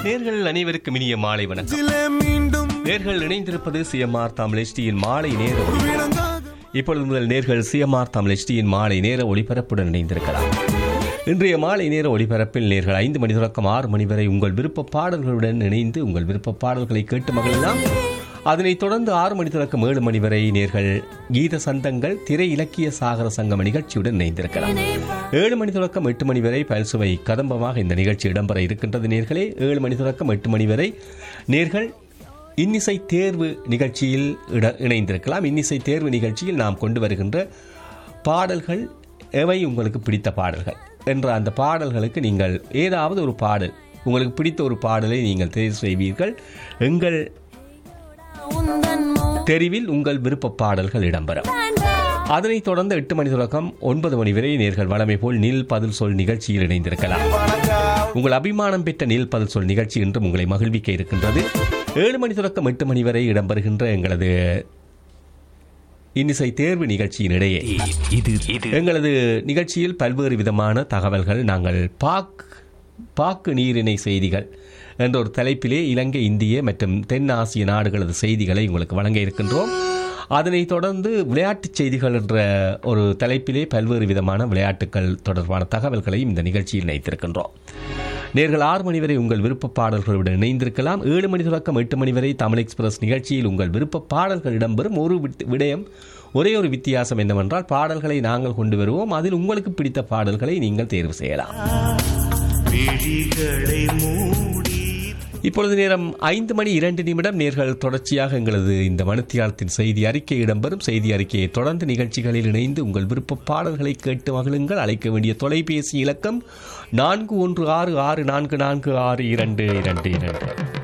நேர்கள் அனைவருக்கும் இனிய மாலை வணக்கம் மீண்டும் நேர்கள் இணைந்திருப்பது சிஎம்ஆர் தமிழ் HDயின் மாலை நேர ஒளி. விளங்காத இப்பொழுது முதல் நேர்கள் சிஎம்ஆர் தமிழ் HDயின் மாலை நேர ஒளிபரப்புடன் இணைந்திருக்கலாம் இன்றைய மாலை நேர ஒளிபரப்பில் நேர்கள் ஐந்து மணி தொடக்கம் ஆறு மணி வரை உங்கள் விருப்ப பாடல்களுடன் இணைந்து உங்கள் விருப்ப பாடல்களை கேட்டு மகிழலாம் அதனைத் தொடர்ந்து ஆறு மணி தொடக்கம் ஏழு மணி வரை நேர்கள் கீத சந்தங்கள் திரை இலக்கிய சாகர சங்கம் நிகழ்ச்சியுடன் இணைந்திருக்கலாம் ஏழு மணி தொடக்கம் எட்டு மணி வரை பல்சுவை கதம்பமாக இந்த நிகழ்ச்சி இடம்பெற இருக்கின்றது நேர்களே ஏழு மணி தொடக்கம் எட்டு மணி வரை நேர்கள் இன்னிசை தேர்வு நிகழ்ச்சியில் இட இணைந்திருக்கலாம் இன்னிசை தேர்வு நிகழ்ச்சியில் நாம் கொண்டு வருகின்ற பாடல்கள் எவை உங்களுக்கு பிடித்த பாடல்கள் என்ற அந்த பாடல்களுக்கு நீங்கள் ஏதாவது ஒரு பாடல் உங்களுக்கு பிடித்த ஒரு பாடலை நீங்கள் தேர்வு செய்வீர்கள் எங்கள் தெரிவில் உங்கள் விருப்ப பாடல்கள் இடம்பெறும் அதனைத் தொடர்ந்து எட்டு மணி தொடக்கம் ஒன்பது மணி வரை நேர்கள் வழமை போல் நீல் பதில் சொல் நிகழ்ச்சியில் இணைந்திருக்கலாம் உங்கள் அபிமானம் பெற்ற நீல் பதில் சொல் நிகழ்ச்சி இன்றும் உங்களை மகிழ்விக்க இருக்கின்றது ஏழு மணி தொடக்கம் எட்டு மணி வரை இடம்பெறுகின்ற எங்களது இன்னிசை தேர்வு நிகழ்ச்சியின் இடையே இது இது எங்களது நிகழ்ச்சியில் பல்வேறு விதமான தகவல்கள் நாங்கள் பாக் பாக்கு நீரிணை செய்திகள் என்ற ஒரு தலைப்பிலே இலங்கை இந்திய மற்றும் தென் ஆசிய நாடுகளது செய்திகளை உங்களுக்கு வழங்க இருக்கின்றோம் அதனைத் தொடர்ந்து விளையாட்டுச் செய்திகள் என்ற ஒரு தலைப்பிலே பல்வேறு விதமான விளையாட்டுகள் தொடர்பான தகவல்களை இந்த நிகழ்ச்சியில் இணைத்திருக்கின்றோம் நேர்கள் ஆறு மணி வரை உங்கள் விருப்ப பாடல்களுடன் இணைந்திருக்கலாம் ஏழு மணி தொடக்கம் எட்டு மணி வரை தமிழ் எக்ஸ்பிரஸ் நிகழ்ச்சியில் உங்கள் விருப்ப பாடல்கள் இடம்பெறும் ஒரு வித்- விடயம் ஒரே ஒரு வித்தியாசம் என்னவென்றால் பாடல்களை நாங்கள் கொண்டு வருவோம் அதில் உங்களுக்கு பிடித்த பாடல்களை நீங்கள் தேர்வு செய்யலாம் விழிகளை மூடி இப்பொழுது நேரம் ஐந்து மணி இரண்டு நிமிடம் நேர்கள் தொடர்ச்சியாக எங்களது இந்த மணித்தியாலத்தின் செய்தி அறிக்கை இடம்பெறும் செய்தி அறிக்கையை தொடர்ந்து நிகழ்ச்சிகளில் இணைந்து உங்கள் விருப்ப பாடல்களை கேட்டு மகிழுங்கள் அழைக்க வேண்டிய தொலைபேசி இலக்கம் நான்கு ஒன்று ஆறு ஆறு நான்கு நான்கு ஆறு இரண்டு இரண்டு இரண்டு